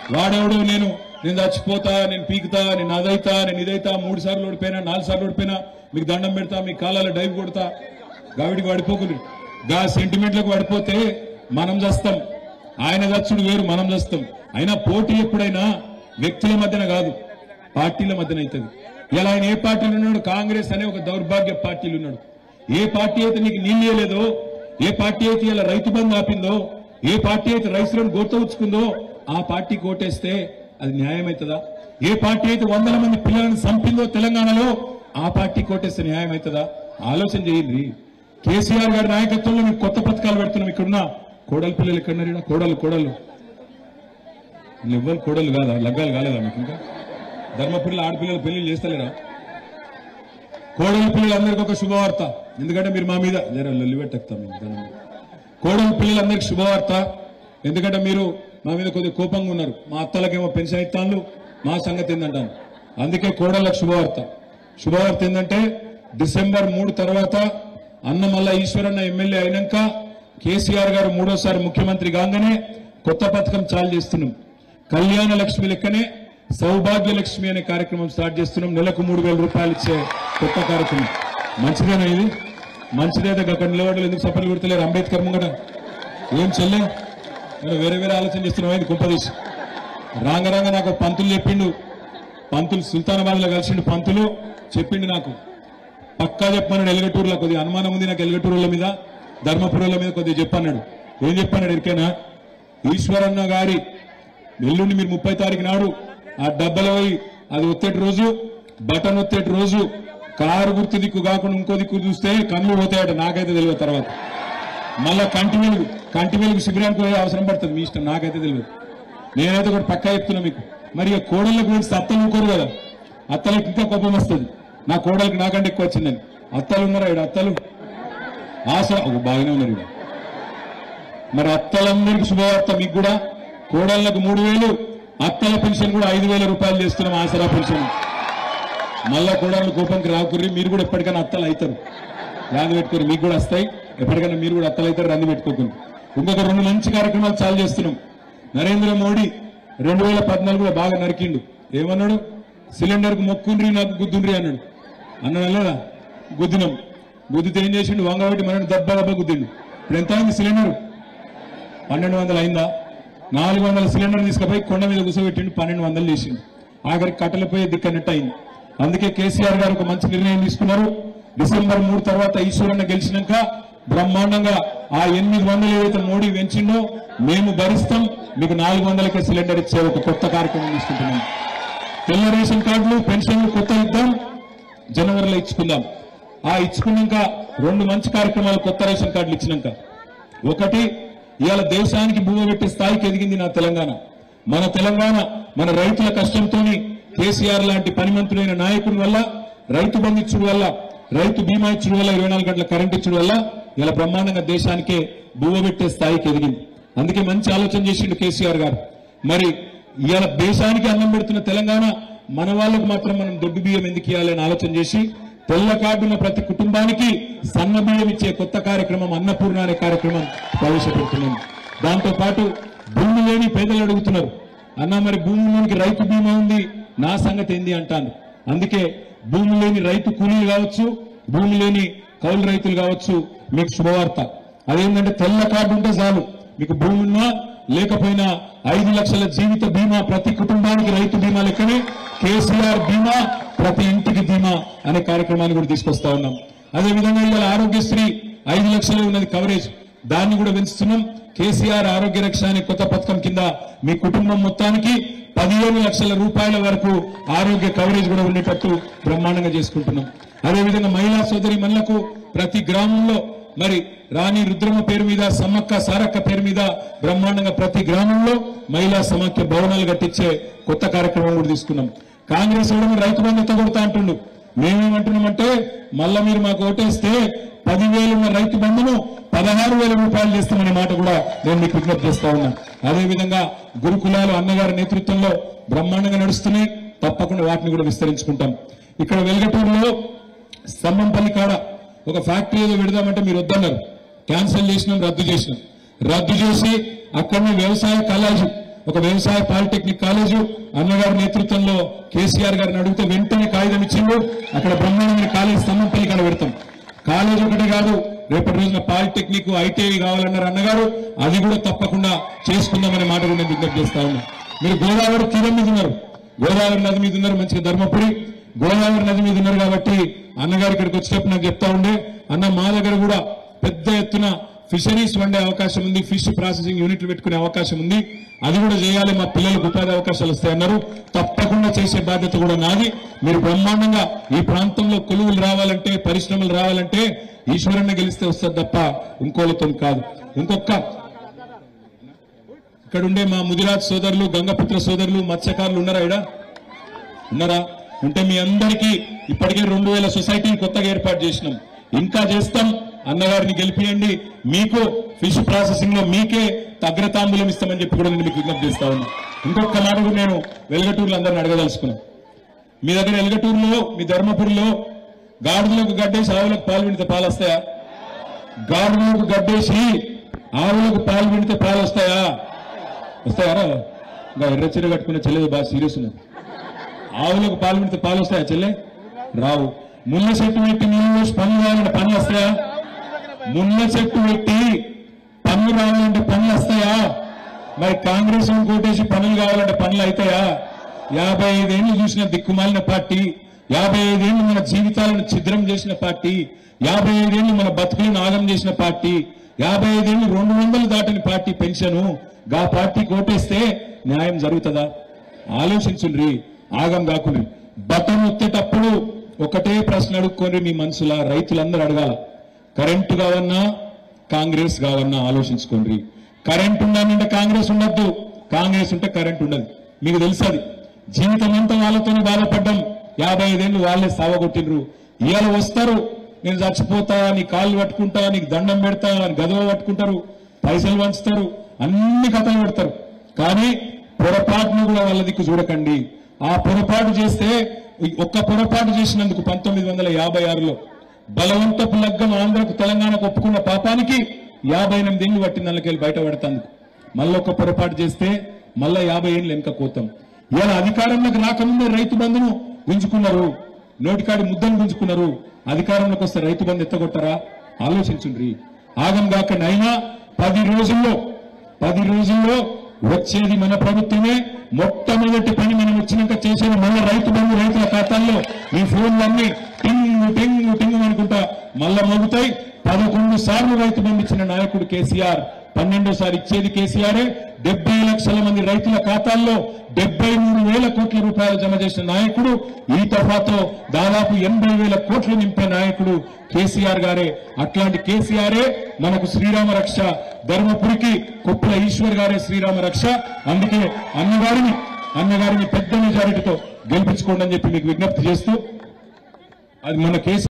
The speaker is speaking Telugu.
వాడెవడో నేను నేను చచ్చిపోతా నేను పీకుతా నేను అదైతా నేను ఇదైతా మూడు సార్లు ఓడిపోయినా నాలుగు సార్లు ఓడిపోయినా మీకు దండం పెడతా మీ కాలాల డైవ్ కొడతా గావిడికి పడిపోకుని గా సెంటిమెంట్లకు పడిపోతే మనం చస్తాం ఆయన చచ్చుడు వేరు మనం చస్తాం అయినా పోటీ ఎప్పుడైనా వ్యక్తుల మధ్యన కాదు పార్టీల మధ్యన అవుతుంది ఇలా ఆయన ఏ పార్టీలో ఉన్నాడు కాంగ్రెస్ అనే ఒక దౌర్భాగ్య పార్టీలు ఉన్నాడు ఏ పార్టీ అయితే నీకు నీళ్ళు ఇయ్యలేదో ఏ పార్టీ అయితే ఇలా రైతు బంధు ఆపిందో ఏ పార్టీ అయితే రైతులను గోతవుచ్చుకుందో ఆ పార్టీకి ఓటేస్తే అది న్యాయమవుతుందా ఏ పార్టీ అయితే వందల మంది పిల్లలను చంపిందో తెలంగాణలో ఆ పార్టీకి ఓటేస్తే న్యాయమవుతుందా ఆలోచన చేయండి కేసీఆర్ గారి నాయకత్వంలో మేము కొత్త పథకాలు పెడుతున్నాం ఇక్కడున్న కోడలు పిల్లలు ఎక్కడున్నారు కోడలు కోడలు వీళ్ళు ఎవ్వరు కోడలు కాదా లగ్గాలు కాలేదా మీకు ఇంకా ధర్మపురిలో ఆడపిల్లలు పెళ్లి చేస్తలేరా కోడల పిల్లలందరికీ ఒక శుభవార్త ఎందుకంటే మీరు మా మీద జర లొల్లి పెట్టేస్తాం మీకు దండం పెట్టి. కోడల పిల్లలందరికీ శుభవార్త ఎందుకంటే మీరు మా మీద కొద్దిగా కోపంగా ఉన్నారు మా అత్తలకేమో పెన్షన్ ఇస్తాను మా సంగతి ఏందంటాను అందుకే కోడళ్ళకు శుభవార్త శుభవార్త ఏంటంటే డిసెంబర్ మూడు తర్వాత అన్న మల్ల ఈశ్వరన్న ఎమ్మెల్యే అయినాక కేసీఆర్ గారు మూడోసారి ముఖ్యమంత్రి కాగానే కొత్త పథకం చాలు చేస్తున్నాం కళ్యాణ లక్ష్మి లెక్కనే సౌభాగ్య లక్ష్మి అనే కార్యక్రమం స్టార్ట్ చేస్తున్నాం నెలకు మూడు వేల రూపాయలు ఇచ్చే కొత్త కార్యక్రమం మంచిదేనా ఇది మంచిదేదా అక్కడ నిలబడలు ఎందుకు సపర్లు కొడతలేరు అంబేద్కర్ ముంగట ఏం చెల్లె నేను వేరే వేరే ఆలోచన చేస్తున్నావు ఇది కుంపదీసి రాంగ రాంగ నాకు ఒక పంతులు చెప్పిండు పంతులు సుల్తానాబాద్ లో కలిసిండు పంతులు చెప్పిండు నాకు పక్కా చెప్పన్నాడు ఎలగటూరులో కొద్దిగా అనుమానం ఉంది నాకు ఎలగటూరుల మీద ధర్మపురుల మీద కొద్దిగా చెప్పన్నాడు ఏం చెప్పన్నాడు ఎరికేనా ఈశ్వరన్న గారి ఎల్లుండి మీరు ముప్పై తారీఖు నాడు ఆ డబ్బల పోయి అది ఒత్తేటి రోజు బటన్ ఒత్తేటి రోజు కారు గుర్తు దిక్కు కాకుండా ఇంకో దిక్కు చూస్తే కళ్ళు పోతాయట నాకైతే తెలియదు తర్వాత మళ్ళా కంటి వెలుగు కంటి వెలుగు శిబిరానికి పోయే అవసరం పడుతుంది మీ ఇష్టం నాకైతే తెలియదు నేనైతే ఒకటి పక్కా చెప్తున్నా మీకు మరి ఇక కోడళ్ళ గురించి అత్తలు ఊరుకోరు కదా అత్తలకు ఇంకా కోపం వస్తుంది నా కోడలికి నాకంటే ఎక్కువ వచ్చిందని అత్తలు ఉన్నారా ఇక్కడ అత్తలు ఆశ ఒక బాగానే ఉన్నారు ఇక్కడ మరి అత్తలందరికీ శుభవార్త మీకు కూడా కోడళ్ళకు మూడు వేలు అత్తల పెన్షన్ కూడా ఐదు వేల రూపాయలు చేస్తున్నాం ఆసరా పెన్షన్ మళ్ళా కోడళ్ళు కోపంకి రాకుర్రి మీరు కూడా ఎప్పటికైనా అత్తలు అవుతారు రాంది పెట్టుకోరు మీకు కూడా వస్తాయి ఎప్పటికైనా మీరు కూడా అత్తలు అవుతారు రంది పెట్టుకోకండి ఇంకొక రెండు మంచి కార్యక్రమాలు చాలు చేస్తున్నాం నరేంద్ర మోడీ రెండు వేల పద్నాలుగులో బాగా నరికిండు ఏమన్నాడు సిలిండర్కు మొక్కుండ్రి నాకు గుద్దుండ్రి అన్నాడు అన్నాడు లేదా గుద్దినాం గుద్దితే ఏం చేసిండు వంగబెట్టి మన దెబ్బ దెబ్బ గుద్దిండు ఇప్పుడు ఎంత అయింది సిలిండర్ పన్నెండు వందలు అయిందా నాలుగు వందల సిలిండర్ తీసుకుపోయి కొండ మీద కూర్చోబెట్టిండు పన్నెండు వందలు చేసిండు ఆఖరికి కట్టెలపోయే దిక్కనట్టు అయింది అందుకే కేసీఆర్ గారు ఒక మంచి నిర్ణయం తీసుకున్నారు డిసెంబర్ మూడు తర్వాత ఈశ్వరన్న గెలిచినాక బ్రహ్మాండంగా ఆ ఎనిమిది వందలు ఏదైతే మోడీ పెంచిండో మేము భరిస్తాం మీకు నాలుగు వందలకే సిలిండర్ ఇచ్చే ఒక కొత్త కార్యక్రమం తీసుకుంటున్నాం తెల్ల రేషన్ కార్డులు పెన్షన్లు కొత్త ఇద్దాం జనవరిలో ఇచ్చుకుందాం ఆ ఇచ్చుకున్నాక రెండు మంచి కార్యక్రమాలు కొత్త రేషన్ కార్డులు ఇచ్చినాక ఒకటి ఇవాళ దేశానికి భూమి పెట్టే స్థాయికి ఎదిగింది నా తెలంగాణ మన తెలంగాణ మన రైతుల కష్టంతోని కేసీఆర్ లాంటి పనిమంతులైన నాయకుడి వల్ల రైతు బంధు ఇచ్చుడు వల్ల రైతు బీమా ఇచ్చుడు వల్ల ఇరవై నాలుగు గంటల కరెంట్ ఇచ్చుడు వల్ల ఇలా బ్రహ్మాండంగా దేశానికే భూమి పెట్టే స్థాయికి ఎదిగింది అందుకే మంచి ఆలోచన చేసిండు కేసీఆర్ గారు మరి ఇవాళ దేశానికి అన్నం పెడుతున్న తెలంగాణ మన వాళ్ళకు మాత్రం మనం దొడ్డు బియ్యం ఎందుకు ఇవ్వాలని ఆలోచన చేసి తెల్ల కార్డున్న ప్రతి కుటుంబానికి సన్న బియ్యం ఇచ్చే కొత్త కార్యక్రమం అన్నపూర్ణ అనే కార్యక్రమం ప్రవేశపెడుతున్నాం దాంతో పాటు భూమి లేని పేదలు అడుగుతున్నారు అన్న మరి భూమిలోనికి రైతు బీమా ఉంది నా సంగతి ఏంది అంటాను అందుకే భూమి లేని రైతు కూలీలు కావచ్చు భూమి లేని కౌలు రైతులు కావచ్చు మీకు శుభవార్త అదేంటంటే తెల్ల కార్డు ఉంటే చాలు మీకు భూమి ఉన్నా లేకపోయినా ఐదు లక్షల జీవిత బీమా ప్రతి కుటుంబానికి రైతు బీమా లెక్కనే కేసీఆర్ బీమా ప్రతి ఇంటికి బీమా అనే కార్యక్రమాన్ని కూడా తీసుకొస్తా ఉన్నాం అదేవిధంగా ఇవాళ ఆరోగ్యశ్రీ ఐదు లక్షలే ఉన్నది కవరేజ్ దాన్ని కూడా పెంచుతున్నాం కేసీఆర్ ఆరోగ్య రక్ష అనే కొత్త పథకం కింద మీ కుటుంబం మొత్తానికి పదిహేను లక్షల రూపాయల వరకు ఆరోగ్య కవరేజ్ కూడా ఉండేటట్టు బ్రహ్మాండంగా చేసుకుంటున్నాం అదేవిధంగా మహిళా సోదరి మనులకు ప్రతి గ్రామంలో మరి రాణి రుద్రమ పేరు మీద సమ్మక్క సారక్క పేరు మీద బ్రహ్మాండంగా ప్రతి గ్రామంలో మహిళా సమాఖ్య భవనాలు కట్టించే కొత్త కార్యక్రమం కూడా తీసుకున్నాం కాంగ్రెస్ కూడా మీరు రైతు బంధు ఎత్తగొడతా అంటుండు మేమేమంటున్నామంటే మళ్ళా మీరు మాకు ఓటేస్తే పదివేలు ఉన్న రైతు బంధును పదహారు వేల రూపాయలు చేస్తామనే మాట కూడా నేను మీకు విజ్ఞప్తి చేస్తా ఉన్నా అదేవిధంగా గురుకులాలు అన్నగారి నేతృత్వంలో బ్రహ్మాండంగా నడుస్తున్నాయి తప్పకుండా వాటిని కూడా విస్తరించుకుంటాం ఇక్కడ వెలగటూరులో స్తంభంపల్లి కాడ ఒక ఫ్యాక్టరీ ఏదో పెడదామంటే మీరు వద్దన్నారు క్యాన్సిల్ చేసినాం రద్దు చేసినాం రద్దు చేసి అక్కడనే వ్యవసాయ కాలేజీ ఒక వ్యవసాయ పాలిటెక్నిక్ కాలేజు అన్నగారి నేతృత్వంలో కేసీఆర్ గారిని అడిగితే వెంటనే కాగితం ఇచ్చిండు అక్కడ బ్రహ్మాండమైన కాలేజ్ స్తంభంపల్లి కాడ పెడతాం కాలేజ్ ఒకటే కాదు రేపటి రోజున పాలిటెక్నిక్ ఐటీఐ కావాలన్నారు అన్నగారు అది కూడా తప్పకుండా చేసుకుందామనే మాట కూడా నేను విజ్ఞప్తి చేస్తా ఉన్నా మీరు గోదావరి తీరం మీద ఉన్నారు గోదావరి నది మీద ఉన్నారు మంచిగా ధర్మపురి గోదావరి నది మీద ఉన్నారు కాబట్టి అన్నగారు ఇక్కడికి వచ్చేటప్పుడు నాకు చెప్తా ఉండే అన్న మా దగ్గర కూడా పెద్ద ఎత్తున ఫిషరీస్ వండే అవకాశం ఉంది ఫిష్ ప్రాసెసింగ్ యూనిట్లు పెట్టుకునే అవకాశం ఉంది అది కూడా చేయాలి మా పిల్లలకు ఉపాధి అవకాశాలు వస్తాయన్నారు తప్పకుండా చేసే బాధ్యత కూడా నాది మీరు బ్రహ్మాండంగా ఈ ప్రాంతంలో కొలువులు రావాలంటే పరిశ్రమలు రావాలంటే ఈశ్వరన్న గెలిస్తే వస్తుంది తప్ప ఇంకోళ్ళతో కాదు ఇంకొక ఇక్కడ ఉండే మా ముదిరాజ్ సోదరులు గంగపుత్ర సోదరులు మత్స్యకారులు ఉన్నారా ఇడా ఉన్నారా ఉంటే మీ అందరికీ ఇప్పటికే రెండు వేల సొసైటీని కొత్తగా ఏర్పాటు చేసినాం ఇంకా చేస్తాం అన్నగారిని గెలిపియండి మీకు ఫిష్ ప్రాసెసింగ్ లో మీకే అగ్రతాంబూలం ఇస్తామని చెప్పి కూడా నేను మీకు విజ్ఞప్తి చేస్తా ఉన్నా ఇంకొక మాట కూడా నేను వెలగటూరులో అందరిని అడగదలుచుకున్నాను మీ దగ్గర వెలగటూరులో మీ ధర్మపురిలో గాడిదలకు గడ్డేసి ఆవులకు పాలు విడితే పాలు వస్తాయా గాడిదలకు గడ్డేసి ఆవులకు పాలు విడితే పాలు వస్తాయా వస్తాయారా ఇంకా ఎర్ర చీర కట్టుకున్న చెల్లెది బాగా సీరియస్ ఉన్నది ఆవులకు పాలు పెడితే పాలు వస్తాయా చెల్లె రావు ముళ్ళ చెట్టు పెట్టి నీళ్ళు పోసి పనులు కావాలంటే పనులు వస్తాయా ముళ్ళ చెట్టు పెట్టి పనులు రావాలంటే పనులు వస్తాయా మరి కాంగ్రెస్ కోటేసి పనులు కావాలంటే పనులు అవుతాయా యాభై ఐదేళ్లు చూసిన దిక్కుమాలిన పార్టీ యాభై ఐదేళ్లు మన జీవితాలను ఛిద్రం చేసిన పార్టీ యాభై ఐదేళ్లు మన బతుకులను ఆగం చేసిన పార్టీ యాభై ఐదేళ్లు రెండు వందలు దాటిన పార్టీ పెన్షను గా పార్టీ కోటేస్తే న్యాయం జరుగుతుందా ఆలోచించుండ్రి ఆగం కాకుండా బటన్ ఒత్తేటప్పుడు ఒకటే ప్రశ్న అడుక్కొని మీ మనసులా రైతులందరూ అడగాల కరెంటు కావన్నా కాంగ్రెస్ కావన్నా ఆలోచించుకోండి కరెంట్ ఉండాలంటే కాంగ్రెస్ ఉండద్దు కాంగ్రెస్ ఉంటే కరెంట్ ఉండదు మీకు తెలుసది జీవితం అంతా వాళ్ళతోనే బాధపడ్డాం యాభై ఐదేళ్లు వాళ్ళే సావగొట్టిండ్రు ఇవాళ వస్తారు నేను చచ్చిపోతా నీ కాళ్ళు పట్టుకుంటా నీకు దండం పెడతా అని గదవ పట్టుకుంటారు పైసలు పంచుతారు అన్ని కథలు పెడతారు కానీ పొరపాటును కూడా వాళ్ళ దిక్కు చూడకండి ఆ పొరపాటు చేస్తే ఈ ఒక్క పొరపాటు చేసినందుకు పంతొమ్మిది వందల యాభై ఆరులో బలవంతపు లగ్గం ఆంధ్రకు తెలంగాణకు ఒప్పుకున్న పాపానికి యాభై ఎనిమిది ఏళ్ళు పట్టిన నెలకెళ్ళి బయట పడతాందుకు మళ్ళీ ఒక్క పొరపాటు చేస్తే మళ్ళా యాభై ఏళ్ళు వెనక కోతాం ఇలా అధికారంలోకి రాకముందే రైతు బంధును గుంజుకున్నారు నోటికాడి ముద్దను గుంజుకున్నారు అధికారంలోకి వస్తే రైతు బంధు ఎత్తగొట్టారా ఆలోచించుండ్రి ఆగం కాక అయినా పది రోజుల్లో పది రోజుల్లో వచ్చేది మన ప్రభుత్వమే మొట్టమొదటి పని మనం వచ్చినాక చేసేది మన రైతు బంధు రైతుల ఖాతాల్లో ఈ ఫోన్లన్నీ టింగ్ టింగ్ టింగ్ అనుకుంటా మళ్ళా మోగుతాయి పదకొండు సార్లు రైతు బంధు ఇచ్చిన నాయకుడు కేసీఆర్ పన్నెండోసారి ఇచ్చేది కేసీఆర్ డెబ్బై లక్షల మంది రైతుల ఖాతాల్లో డెబ్బై మూడు వేల కోట్ల రూపాయలు జమ చేసిన నాయకుడు ఈ తఫాతో దాదాపు ఎనభై వేల కోట్లు నింపే నాయకుడు కేసీఆర్ గారే అట్లాంటి కేసీఆరే మనకు శ్రీరామ రక్ష ధర్మపురికి కుప్పల ఈశ్వర్ గారే శ్రీరామ రక్ష అందుకే అన్నగారిని అన్నగారిని పెద్ద మెజారిటీతో గెలిపించుకోండి అని చెప్పి మీకు విజ్ఞప్తి చేస్తూ అది మన కేసు